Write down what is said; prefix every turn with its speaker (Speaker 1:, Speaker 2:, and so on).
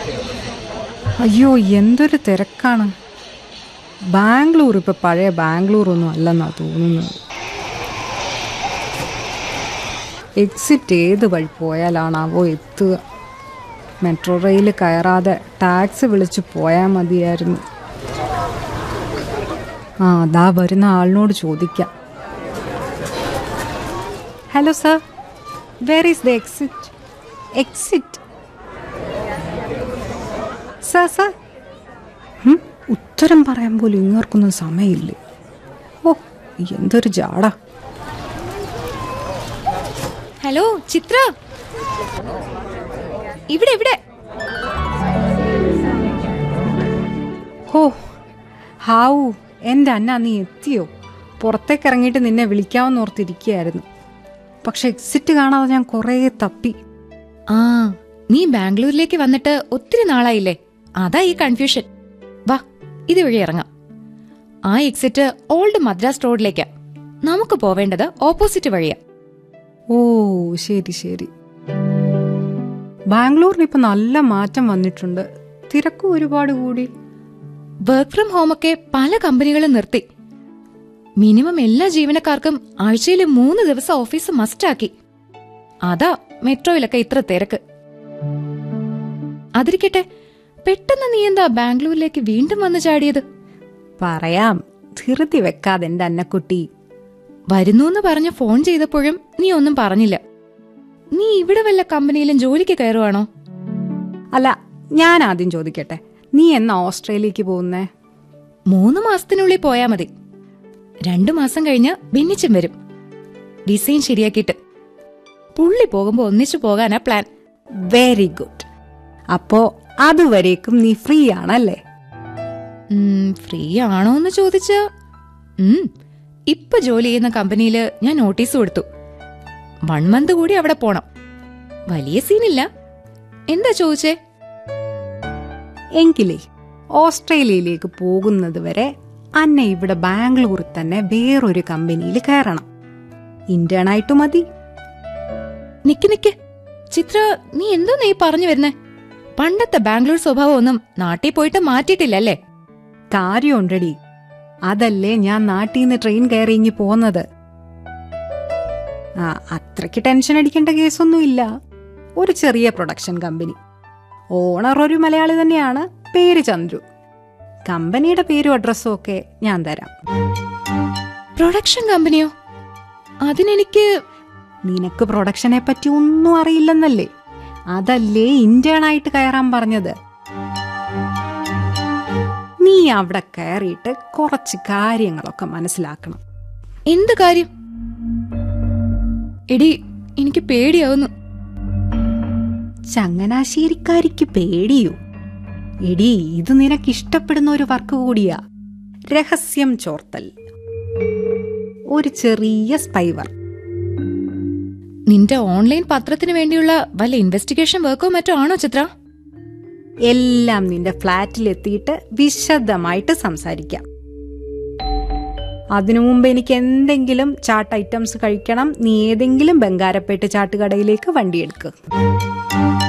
Speaker 1: അയ്യോ എന്തൊരു തിരക്കാണ് ബാംഗ്ലൂർ ഇപ്പം പഴയ ബാംഗ്ലൂർ ഒന്നും അല്ലെന്നാ തോന്നുന്നത് എക്സിറ്റ് ഏത് വഴി പോയാലാണാവോ എത്തുക മെട്രോ റെയിൽ കയറാതെ ടാക്സി വിളിച്ച് പോയാൽ മതിയായിരുന്നു ആ അതാ വരുന്ന ആളിനോട് ചോദിക്കാം hello sir where is the exit exit sir sir ഹും, ഉത്തരം പറയാൻ പോലും ഇങ്ങോർക്കൊന്നും സമയമില്ലേ ഓ എന്തൊരു ജാടാ
Speaker 2: ഹലോ ചിത്ര ഇവിടെ ഇവിടെ
Speaker 1: ഹോ ഹാവു എൻ്റെ അന്ന നീ എത്തിയോ പുറത്തേക്ക് ഇറങ്ങിയിട്ട് നിന്നെ വിളിക്കാമെന്ന് ഓർത്തിരിക്കുകയായിരുന്നു പക്ഷെ എക്സിറ്റ് കാണാതെ ഞാൻ കുറേ തപ്പി
Speaker 2: ആ നീ ബാംഗ്ലൂരിലേക്ക് വന്നിട്ട് ഒത്തിരി നാളായില്ലേ അതാ ഈ കൺഫ്യൂഷൻ വാ ഇതുവഴി ഇറങ്ങാം ആ എക്സിറ്റ് ഓൾഡ് മദ്രാസ് റോഡിലേക്കാ നമുക്ക് പോവേണ്ടത് ഓപ്പോസിറ്റ് വഴിയാ
Speaker 1: ഓ ശരി ശരി ബാംഗ്ലൂരിന് ഇപ്പം നല്ല മാറ്റം വന്നിട്ടുണ്ട് തിരക്കും ഒരുപാട് കൂടി
Speaker 2: വർക്ക് ഫ്രം ഹോമൊക്കെ പല കമ്പനികളും നിർത്തി മിനിമം എല്ലാ ജീവനക്കാർക്കും ആഴ്ചയിൽ മൂന്ന് ദിവസം ഓഫീസ് മസ്റ്റാക്കി അതാ മെട്രോയിലൊക്കെ ഇത്ര തിരക്ക് അതിരിക്കട്ടെ പെട്ടെന്ന് നീ എന്താ ബാംഗ്ലൂരിലേക്ക് വീണ്ടും വന്നു ചാടിയത്
Speaker 1: പറയാം ധൃതി വെക്കാതെ എൻ്റെ അന്നക്കുട്ടി
Speaker 2: വരുന്നൂന്ന് പറഞ്ഞ് ഫോൺ ചെയ്തപ്പോഴും നീ ഒന്നും പറഞ്ഞില്ല നീ ഇവിടെ വല്ല കമ്പനിയിലും ജോലിക്ക് കയറുവാണോ
Speaker 1: അല്ല ഞാൻ ആദ്യം ചോദിക്കട്ടെ നീ എന്നാ ഓസ്ട്രേലിയക്ക് പോകുന്നേ
Speaker 2: മൂന്ന് മാസത്തിനുള്ളിൽ പോയാ മതി രണ്ടു മാസം കഴിഞ്ഞ് ഭിന്നിച്ചും വരും ഡിസൈൻ ശരിയാക്കിയിട്ട് പുള്ളി പോകുമ്പോ ഒന്നിച്ചു പോകാനാ പ്ലാൻ
Speaker 1: വെരി ഗുഡ് അപ്പോ അതുവരേക്കും നീ ഫ്രീ ആണല്ലേ
Speaker 2: ഉം, ഫ്രീ ആണോ എന്ന് ചോദിച്ച ഇപ്പൊ ജോലി ചെയ്യുന്ന കമ്പനിയില് ഞാൻ നോട്ടീസ് കൊടുത്തു വൺ മന്ത് കൂടി അവിടെ പോണം വലിയ സീനില്ല എന്താ ചോദിച്ചേ
Speaker 1: എങ്കിലേ ഓസ്ട്രേലിയയിലേക്ക് പോകുന്നത് വരെ അന്നെ ഇവിടെ ബാംഗ്ലൂരിൽ തന്നെ വേറൊരു കമ്പനിയിൽ കയറണം ഇന്റേൺ ആയിട്ട് മതി
Speaker 2: നിക്ക് നിക്ക് ചിത്ര നീ എന്തോ നീ പറഞ്ഞു വരുന്നേ പണ്ടത്തെ ബാംഗ്ലൂർ സ്വഭാവം ഒന്നും നാട്ടിൽ പോയിട്ട് മാറ്റിയിട്ടില്ലല്ലേ
Speaker 1: കാര്യമുണ്ടടി അതല്ലേ ഞാൻ നാട്ടിൽ നിന്ന് ട്രെയിൻ കയറി ഇങ്ങി പോന്നത് ആ അത്രയ്ക്ക് ടെൻഷൻ അടിക്കേണ്ട കേസൊന്നുമില്ല ഒരു ചെറിയ പ്രൊഡക്ഷൻ കമ്പനി ഓണർ ഒരു മലയാളി തന്നെയാണ് പേര് ചന്ദ്രു കമ്പനിയുടെ പേരും അഡ്രസ്സും ഒക്കെ ഞാൻ തരാം
Speaker 2: പ്രൊഡക്ഷൻ കമ്പനിയോ അതിനെനിക്ക്
Speaker 1: നിനക്ക് പ്രൊഡക്ഷനെ പറ്റി ഒന്നും അറിയില്ലെന്നല്ലേ അതല്ലേ ഇന്റേൺ ആയിട്ട് കയറാൻ പറഞ്ഞത് നീ അവിടെ കയറിയിട്ട് കുറച്ച് കാര്യങ്ങളൊക്കെ മനസ്സിലാക്കണം
Speaker 2: എന്ത് കാര്യം എടി എനിക്ക് പേടിയാവുന്നു
Speaker 1: ചങ്ങനാശ്ശേരിക്കാരിക്ക് പേടിയോ എടി ഇത് നിനക്ക് ഇഷ്ടപ്പെടുന്ന ഒരു വർക്ക് കൂടിയാ രഹസ്യം ചോർത്തൽ ഒരു ചെറിയ സ്പൈ വർക്ക്
Speaker 2: നിന്റെ ഓൺലൈൻ പത്രത്തിന് വേണ്ടിയുള്ള വല്ല ഇൻവെസ്റ്റിഗേഷൻ വർക്കോ മറ്റോ ആണോ ചിത്ര
Speaker 1: എല്ലാം നിന്റെ ഫ്ലാറ്റിലെത്തിയിട്ട് വിശദമായിട്ട് സംസാരിക്കാം അതിനു മുമ്പ് എനിക്ക് എന്തെങ്കിലും ചാട്ട് ഐറ്റംസ് കഴിക്കണം നീ ഏതെങ്കിലും ബംഗാരപ്പേട്ട് ചാട്ടുകടയിലേക്ക് വണ്ടിയെടുക്ക്